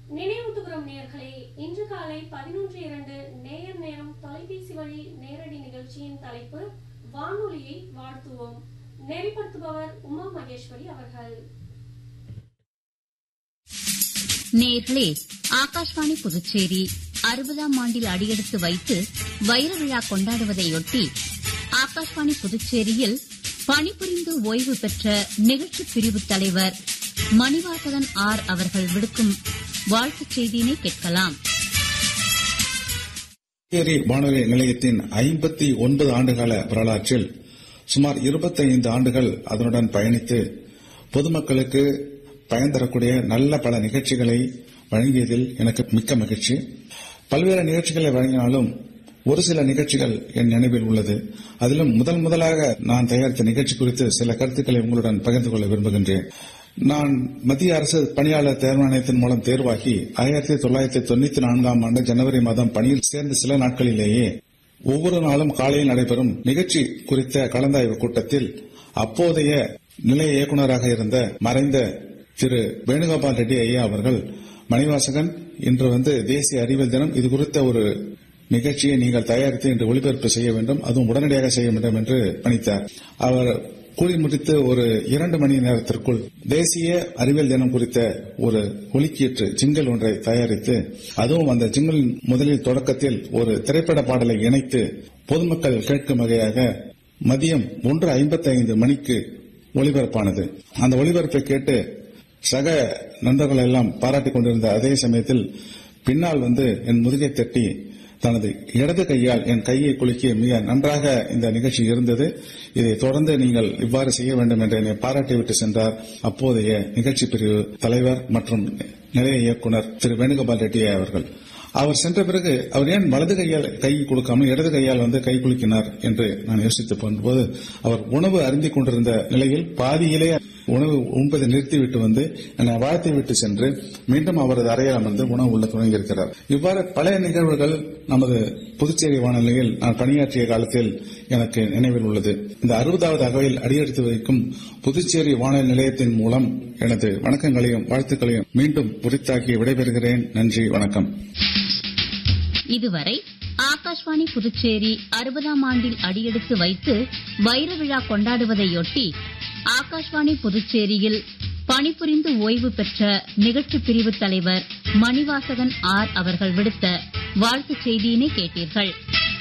நினைவூட்டுகிறோம் நேயர்களே இன்று காலை பதினொன்று இரண்டு நேயர் நேரம் தொலைபேசி வழி நேரடி நிகழ்ச்சியின் தலைப்பு வானொலியை வாழ்த்துவோம் நெறிப்படுத்துபவர் உமா மகேஸ்வரி அவர்கள் நேர்களே ஆகாஷ்வாணி புதுச்சேரி அறுபதாம் ஆண்டில் அடியெடுத்து வைத்து வைர விழா கொண்டாடுவதையொட்டி ஆகாஷ்வாணி புதுச்சேரியில் பணிபுரிந்து ஓய்வு பெற்ற நிகழ்ச்சி பிரிவு தலைவர் மணிவாசகன் ஆர் அவர்கள் விடுக்கும் வாழ்த்துச் செய்தியினை கேட்கலாம் புதுச்சேரி வானொலி நிலையத்தின் ஐம்பத்தி ஒன்பது ஆண்டுகால வரலாற்றில் சுமார் 25 ஆண்டுகள் அதனுடன் பயணித்து பொதுமக்களுக்கு பயன் தரக்கூடிய நல்ல பல நிகழ்ச்சிகளை வழங்கியதில் எனக்கு மிக்க மகிழ்ச்சி பல்வேறு நிகழ்ச்சிகளை வழங்கினாலும் ஒரு சில நிகழ்ச்சிகள் என் நினைவில் உள்ளது அதிலும் முதல் முதலாக நான் தயாரித்த நிகழ்ச்சி குறித்து சில கருத்துக்களை உங்களுடன் பகிர்ந்து கொள்ள விரும்புகின்றேன் நான் மத்திய அரசு பணியாளர் தேர்வாணையத்தின் மூலம் தேர்வாகி ஆயிரத்தி தொள்ளாயிரத்தி தொண்ணூத்தி நான்காம் ஆண்டு ஜனவரி மாதம் பணியில் சேர்ந்த சில நாட்களிலேயே ஒவ்வொரு நாளும் காலையில் நடைபெறும் நிகழ்ச்சி குறித்த கலந்தாய்வு கூட்டத்தில் அப்போதைய நிலைய இயக்குநராக இருந்த மறைந்த திரு வேணுகோபால் ரெட்டி ஐயா அவர்கள் மணிவாசகன் இன்று வந்து தேசிய அறிவியல் தினம் இது குறித்த ஒரு நிகழ்ச்சியை நீங்கள் தயாரித்து இன்று ஒளிபரப்பு செய்ய வேண்டும் அதுவும் உடனடியாக செய்ய வேண்டும் என்று பணித்தார் அவர் கூறி முடித்து ஒரு இரண்டு மணி நேரத்திற்குள் தேசிய அறிவியல் தினம் குறித்த ஒரு ஒலிக்கீற்று ஜிங்கல் ஒன்றை தயாரித்து அதுவும் அந்த ஜிங்கலின் முதலில் தொடக்கத்தில் ஒரு திரைப்பட பாடலை இணைத்து பொதுமக்கள் கேட்கும் வகையாக மதியம் ஒன்று ஐம்பத்தி ஐந்து மணிக்கு ஒளிபரப்பானது அந்த ஒளிபரப்பை கேட்டு சக நண்பர்கள் எல்லாம் பாராட்டிக் கொண்டிருந்த அதே சமயத்தில் பின்னால் வந்து என் முதுகை தட்டி தனது இடது கையால் என் கையை குலுக்கி மிக நன்றாக இந்த நிகழ்ச்சி இருந்தது இதை தொடர்ந்து நீங்கள் இவ்வாறு செய்ய வேண்டும் என்று என்னை பாராட்டிவிட்டு சென்றார் அப்போதைய நிகழ்ச்சி பிரிவு தலைவர் மற்றும் நிலைய இயக்குனர் திரு வேணுகோபால் ரெட்டி அவர்கள் அவர் சென்ற பிறகு அவர் ஏன் வலது கையால் கை கொடுக்காமல் இடது கையால் வந்து கை குலுக்கினார் என்று நான் யோசித்து போகும்போது அவர் உணவு அருந்திக் கொண்டிருந்த நிலையில் பாதியிலே உணவு உண்பதை நிறுத்திவிட்டு வந்து என்னை வாழ்த்தி விட்டு சென்று மீண்டும் அவரது அறையில் அமர்ந்து உணவு உள்ள தொடங்கியிருக்கிறார் இவ்வாறு பழைய நிகழ்வுகள் நமது புதுச்சேரி வானொலியில் நான் பணியாற்றிய காலத்தில் எனக்கு நினைவில் உள்ளது இந்த அறுபதாவது அகவையில் அடியெடுத்து வைக்கும் புதுச்சேரி வானொலி நிலையத்தின் மூலம் எனது வணக்கங்களையும் வாழ்த்துக்களையும் மீண்டும் உரித்தாக்கி விடைபெறுகிறேன் நன்றி வணக்கம் இதுவரை ஆகாஷ்வாணி புதுச்சேரி அறுபதாம் ஆண்டில் அடியெடுத்து வைத்து வைர விழா கொண்டாடுவதையொட்டி ஆகாஷ்வாணி புதுச்சேரியில் பணிபுரிந்து ஓய்வு பெற்ற நிகழ்ச்சி பிரிவு தலைவர் மணிவாசகன் ஆர் அவர்கள் விடுத்த வாழ்த்துச் செய்தியினை கேட்டீர்கள்